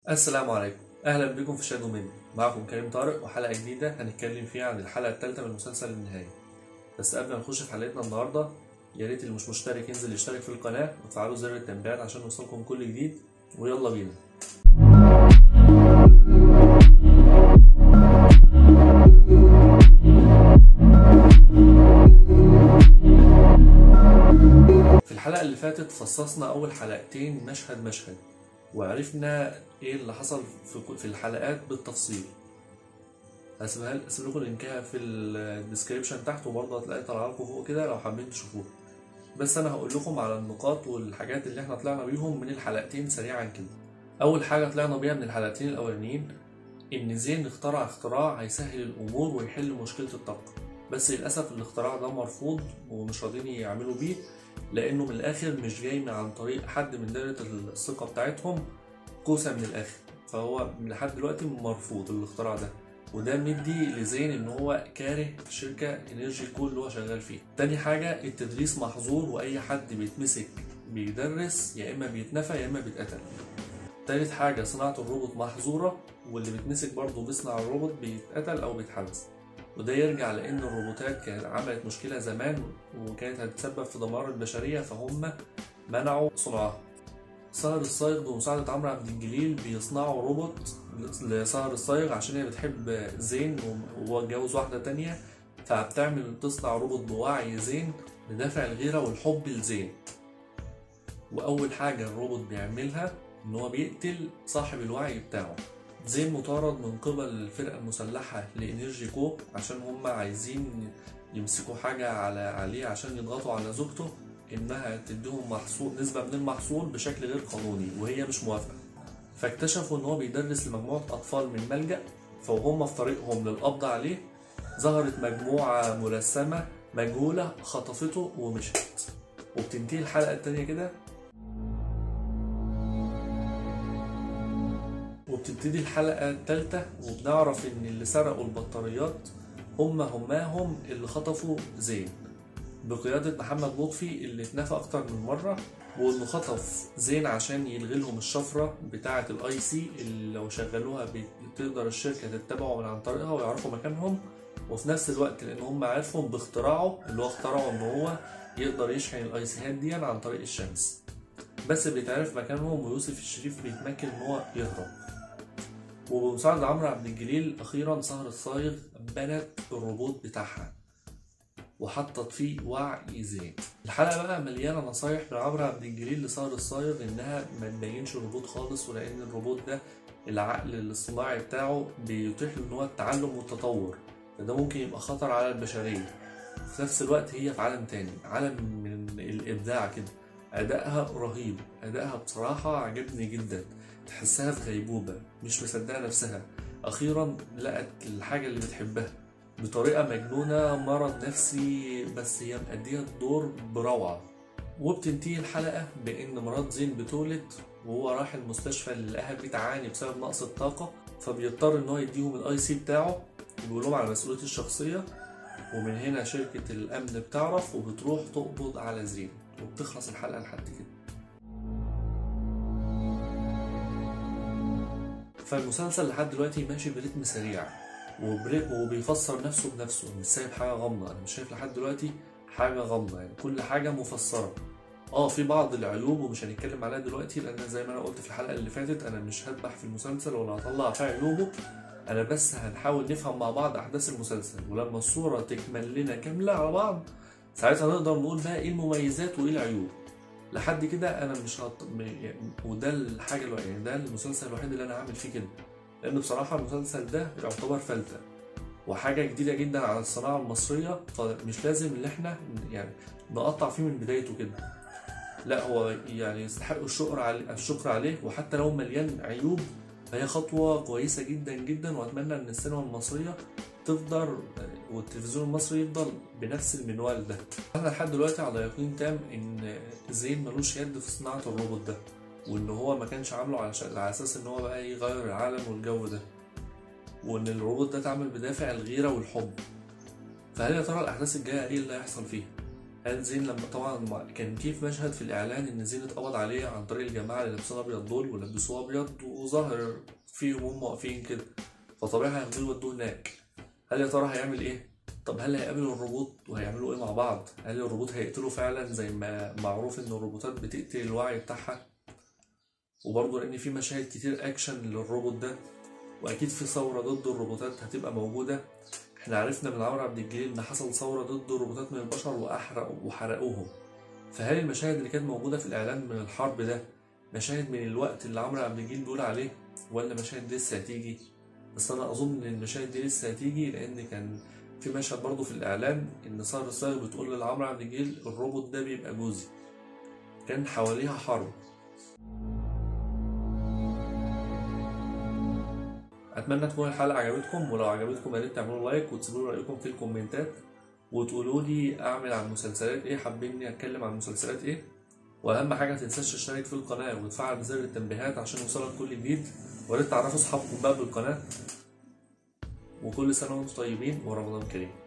السلام عليكم اهلا بكم في شادو مين معكم كريم طارق وحلقه جديده هنتكلم فيها عن الحلقه الثالثه من مسلسل النهايه بس قبل ما نخش في حلقتنا النهارده يا ريت اللي مش مشترك ينزل يشترك في القناه وتفعلوا زر التنبيهات عشان يوصلكم كل جديد ويلا بينا في الحلقه اللي فاتت فصصنا اول حلقتين مشهد مشهد وعرفنا ايه اللي حصل في في الحلقات بالتفصيل هسيبها هسيب لكم لينكها في الديسكريبشن تحت وبرضه هتلاقي طالعه لكم فوق كده لو حابين تشوفوها بس انا هقول لكم على النقاط والحاجات اللي احنا طلعنا بيهم من الحلقتين سريعا كده اول حاجه طلعنا بيها من الحلقتين الاولانيين ان زين اخترع اختراع هيسهل الامور ويحل مشكله الطاقه بس للاسف الاختراع ده مرفوض ومش راضيين يعملوا بيه لانه من الاخر مش جاي من عن طريق حد من دايره الثقه بتاعتهم كوسه من الاخر فهو لحد دلوقتي مرفوض الاختراع ده وده مدي لزين ان هو كاره شركه انرجي كول اللي هو شغال فيها تاني حاجه التدريس محظور واي حد بيتمسك بيدرس يا اما بيتنفى يا اما بيتقتل تالت حاجه صناعه الروبوت محظوره واللي بيتمسك برضه بيصنع الروبوت بيتقتل او بيتحبس وده يرجع لان الروبوتات كانت عملت مشكله زمان وكانت هتسبب في دمار البشريه فهم منعوا صنعها سهر الصايغ بمساعدة عمرو عبد الجليل بيصنعوا روبوت لسهر الصايغ عشان هي بتحب زين وهو اتجوز واحدة تانية فبتعمل تصنع روبوت بوعي زين لدافع الغيرة والحب لزين وأول حاجة الروبوت بيعملها إن هو بيقتل صاحب الوعي بتاعه زين مطارد من قبل الفرقة المسلحة لإنرجي كو عشان هم عايزين يمسكوا حاجة على عليه عشان يضغطوا على زوجته انها تديهم محصول نسبه من المحصول بشكل غير قانوني وهي مش موافقه فاكتشفوا ان هو بيدرس لمجموعه اطفال من ملجا فوهم في طريقهم للقبض عليه ظهرت مجموعه ملثمه مجهوله خطفته ومشت وبتنتهي الحلقه التانية كده وبتبتدي الحلقة التالتة وبنعرف إن اللي سرقوا البطاريات هم هماهم اللي خطفوا زين بقيادة محمد لطفي اللي اتنفى أكتر من مرة وإنه خطف زين عشان يلغي لهم الشفرة بتاعة الأي سي اللي لو شغلوها تقدر الشركة تتبعه من عن طريقها ويعرفوا مكانهم وفي نفس الوقت لأن هم عرفوا باختراعه اللي هو اخترعه إن هو يقدر يشحن الأي سيهات دي عن طريق الشمس بس بيتعرف مكانهم ويوسف الشريف بيتمكن إن هو يهرب وبمساعدة عمرو عبد الجليل أخيرا سهر الصايغ بنت الروبوت بتاعها وحطت فيه وعي زين الحلقة بقى مليانة نصايح من عمرو عبد الجليل لسهر الصايغ إنها ما تبينش الروبوت خالص ولأن الروبوت ده العقل الاصطناعي بتاعه بيتيح له إن هو التعلم والتطور فده ممكن يبقى خطر على البشرية في نفس الوقت هي في عالم تاني عالم من الإبداع كده أدائها رهيب أدائها بصراحة عجبني جدا تحسها في غيبوبة مش مصدقة نفسها أخيرا لقت الحاجة اللي بتحبها بطريقة مجنونة مرض نفسي بس هي مأدية الدور بروعة وبتنتهي الحلقة بإن مرات زين بتولد وهو راح المستشفى اللي لقاها بتعاني بسبب نقص الطاقة فبيضطر إن هو يديهم الأي سي بتاعه وبيقول لهم على مسؤوليته الشخصية ومن هنا شركة الأمن بتعرف وبتروح تقبض على زين وبتخلص الحلقة لحد كده فالمسلسل لحد دلوقتي ماشي برتم سريع وبيفسر نفسه بنفسه مش سايب حاجه غامضه انا مش شايف لحد دلوقتي حاجه غامضه يعني كل حاجه مفسره اه في بعض العيوب ومش هنتكلم عليها دلوقتي لان زي ما انا قلت في الحلقه اللي فاتت انا مش هذبح في المسلسل ولا هطلع فيها عيوبه انا بس هنحاول نفهم مع بعض احداث المسلسل ولما الصوره تكمل لنا كامله على بعض ساعتها نقدر نقول بقى ايه المميزات وايه العيوب لحد كده انا مش هط... يعني وده الحاجه الوحيده يعني ده المسلسل الوحيد اللي انا هعمل فيه كده لان بصراحه المسلسل ده يعتبر فلته وحاجه جديده جدا على الصناعه المصريه فمش لازم ان احنا يعني نقطع فيه من بدايته كده لا هو يعني يستحق الشكر عليه الشكر عليه وحتى لو مليان عيوب فهي خطوه كويسه جدا جدا واتمنى ان السينما المصريه تفضل والتلفزيون المصري يفضل بنفس المنوال ده انا لحد دلوقتي على يقين تام ان زين ملوش يد في صناعه الروبوت ده وان هو ما كانش عامله على, على اساس ان هو بقى يغير العالم والجو ده وان الروبوت ده اتعمل بدافع الغيره والحب فهل يا ترى الاحداث الجايه ايه اللي هيحصل فيها هل زين لما طبعا كان في في مشهد في الاعلان ان زين اتقبض عليه عن طريق الجماعه اللي لابسين ابيض دول ولبسوه ابيض وظهر فيهم هم واقفين كده فطبيعي هياخدوه يودوه هناك هل يا ترى هيعمل ايه؟ طب هل هيقابلوا الروبوت وهيعملوا ايه مع بعض؟ هل الروبوت هيقتله فعلا زي ما معروف ان الروبوتات بتقتل الوعي بتاعها؟ وبرضه لان في مشاهد كتير اكشن للروبوت ده واكيد في ثوره ضد الروبوتات هتبقى موجوده احنا عرفنا من عمرو عبد الجليل ان حصل ثوره ضد الروبوتات من البشر واحرقوا وحرقوهم فهل المشاهد اللي كانت موجوده في الاعلان من الحرب ده مشاهد من الوقت اللي عمرو عبد الجليل بيقول عليه ولا مشاهد لسه هتيجي بس انا اظن ان المشاهد دي لسه هتيجي لان كان في مشهد برضه في الاعلان ان ساره الصاغ بتقول لعمرو عبد الجليل الروبوت ده بيبقى جوزي كان حواليها حرب اتمنى تكون الحلقه عجبتكم ولو عجبتكم يا ريت تعملوا لايك وتسيبوا لي رايكم في الكومنتات وتقولوا لي اعمل عن مسلسلات ايه حابين اتكلم عن مسلسلات ايه واهم حاجه متنساش تشترك في القناه وتفعل زر التنبيهات عشان يوصلك كل جديد ويا ريت تعرفوا اصحابكم بقى بالقناه وكل سنه وانتم طيبين ورمضان كريم